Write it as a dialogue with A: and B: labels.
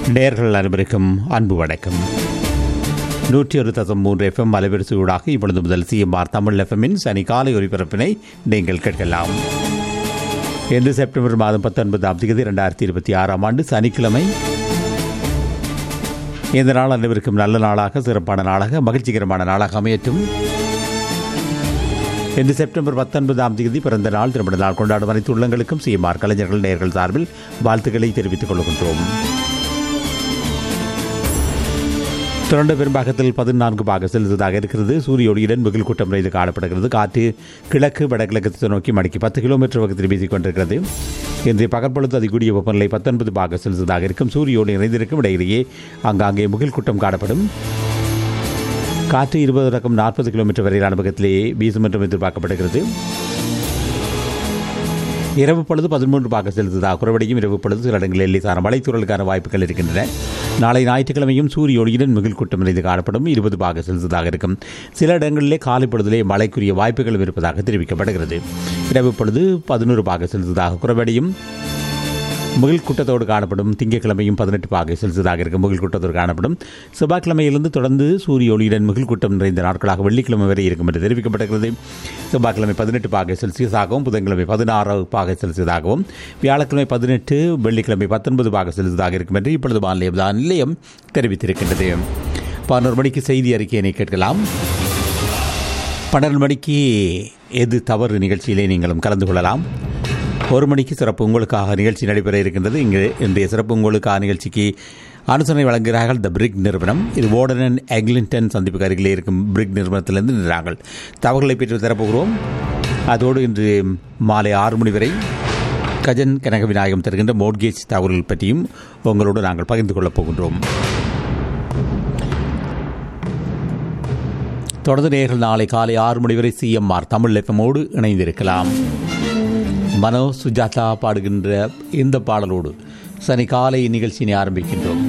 A: நேர்கள் அனைவருக்கும் அன்பு வணக்கம் நூற்றி ஒரு தசம் மூன்று எஃப்எம் அலைவரிசையூடாக இப்பொழுது முதல் சிஎம்ஆர் தமிழ் எஃப்எம்மின் சனி காலை ஒலிபரப்பினை நீங்கள் கேட்கலாம் இன்று செப்டம்பர் மாதம் பத்தொன்பதாம் தேதி இரண்டாயிரத்தி இருபத்தி ஆறாம் ஆண்டு சனிக்கிழமை இந்த நாள் அனைவருக்கும் நல்ல நாளாக சிறப்பான நாளாக மகிழ்ச்சிகரமான நாளாக அமையட்டும் இன்று செப்டம்பர் பத்தொன்பதாம் தேதி பிறந்த நாள் திருமண நாள் கொண்டாடும் அனைத்து உள்ளங்களுக்கும் சிஎம்ஆர் கலைஞர்கள் நேர்கள் சார்பில் வாழ்த்துக்களை தெரிவித்துக் கொள்கின்றோம் தொடர்ந்து பெரும்பாகத்தில் பதினான்கு பாக செலுத்ததாக இருக்கிறது சூரிய ஒளியுடன் மிகில் கூட்டம் நிறைந்து காணப்படுகிறது காற்று கிழக்கு வடகிழக்கு நோக்கி மணிக்கு பத்து கிலோமீட்டர் வேகத்தில் வீசிக் கொண்டிருக்கிறது இன்றைய பகற்பொழுது அதிகூடிய வெப்பநிலை பத்தொன்பது பாக செலுத்ததாக இருக்கும் சூரிய ஒளி நிறைந்திருக்கும் இடையிலேயே அங்காங்கே முகில் கூட்டம் காணப்படும் காற்று இருபது ரகம் நாற்பது கிலோமீட்டர் வரையிலான வேகத்திலேயே வீசும் என்றும் எதிர்பார்க்கப்படுகிறது இரவு பொழுது பதிமூன்று பாக செலுத்ததாக குறைவடையும் இரவு பொழுது சில இடங்களில் லேசான மழைத்தூரலுக்கான வாய்ப்புகள் இருக்கின்றன நாளை ஞாயிற்றுக்கிழமையும் சூரிய ஒளியுடன் மிகில் கூட்டம் நிறைந்து காணப்படும் இருபது பாக செலுத்ததாக இருக்கும் சில இடங்களிலே காலை பொழுதிலே மழைக்குரிய வாய்ப்புகளும் இருப்பதாக தெரிவிக்கப்படுகிறது இரவு பொழுது பதினோரு பாக செலுத்ததாக குறைவடையும் முகில் கூட்டத்தோடு காணப்படும் திங்கட்கிழமையும் பதினெட்டு பாகை செல்சியஸாக இருக்கும் முகில் கூட்டத்தோடு காணப்படும் செவ்வாய்க்கிழமையிலிருந்து தொடர்ந்து சூரிய ஒளியுடன் முகில் கூட்டம் நிறைந்த நாட்களாக வெள்ளிக்கிழமை வரை இருக்கும் என்று தெரிவிக்கப்பட்டிருக்கிறது செவ்வாய்க்கிழமை பதினெட்டு பாகை செல்சியஸாகவும் புதன்கிழமை பதினாறு பாகை செல்சியஸாகவும் வியாழக்கிழமை பதினெட்டு வெள்ளிக்கிழமை பத்தொன்பது பாகை செல்சியஸாக இருக்கும் என்று இப்பொழுது வானிலை நிலையம் தெரிவித்திருக்கின்றது பதினோரு மணிக்கு செய்தி அறிக்கையினை கேட்கலாம் பன்னெண்டு மணிக்கு எது தவறு நிகழ்ச்சியிலே நீங்களும் கலந்து கொள்ளலாம் ஒரு மணிக்கு சிறப்பு உங்களுக்காக நிகழ்ச்சி நடைபெற இருக்கின்றது இங்கு இன்றைய சிறப்பு உங்களுக்காக நிகழ்ச்சிக்கு அனுசரணை வழங்குகிறார்கள் த பிரிக் நிறுவனம் இது ஓடனன் எக்லிங்டன் சந்திப்புக்கு அருகிலே இருக்கும் பிரிக் நிறுவனத்திலிருந்து நின்றார்கள் தகவல்களை பெற்று தரப்போகிறோம் அதோடு இன்று மாலை ஆறு மணி வரை கஜன் கனக விநாயகம் தருகின்ற மோட்கேஜ் தகவல்கள் பற்றியும் உங்களோடு நாங்கள் பகிர்ந்து கொள்ளப் போகின்றோம் தொடர்ந்து நேர்கள் நாளை காலை ஆறு மணி வரை சிஎம்ஆர் தமிழ் எஃப்எம்மோடு இணைந்திருக்கலாம் மனோ சுஜாதா பாடுகின்ற இந்த பாடலோடு சனி காலை நிகழ்ச்சியினை ஆரம்பிக்கின்றோம்